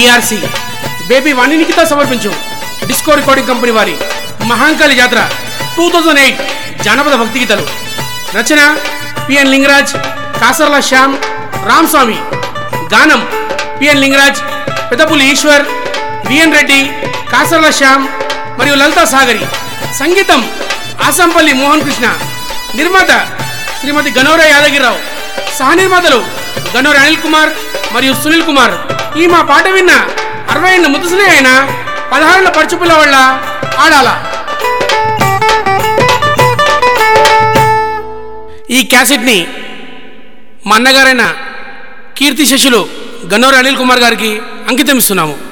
ARC baby వాణినికితో సమర్పించు disco recording company వారి మహాంకాళి జాతర టూ థౌజండ్ ఎయిట్ జానపద భక్తి గీతాలు రచన పిఎన్ లింగరాజ్ కాసర్ల శ్యామ్ రామ్స్వామి గానం పిఎన్ లింగరాజ్ పెద్దపులి ఈశ్వర్ విఎన్ రెడ్డి కాసర్ల శ్యామ్ మరియు లలితా సాగరి సంగీతం ఆసంపల్లి మోహన్ కృష్ణ నిర్మాత శ్రీమతి గనోర యాదగిరిరావు సహ నిర్మాతలు గనోర అనిల్ కుమార్ మరియు సునీల్ కుమార్ ఈ మా పాట విన్న అరవై ఏళ్ళ ముదుసులే అయినా పదహారుల పరుచుపుల వల్ల ఆడాల ఈ క్యాసెట్ని మా అన్నగారైన కీర్తి శశులు గన్నోర అనిల్ కుమార్ గారికి అంకితం ఇస్తున్నాము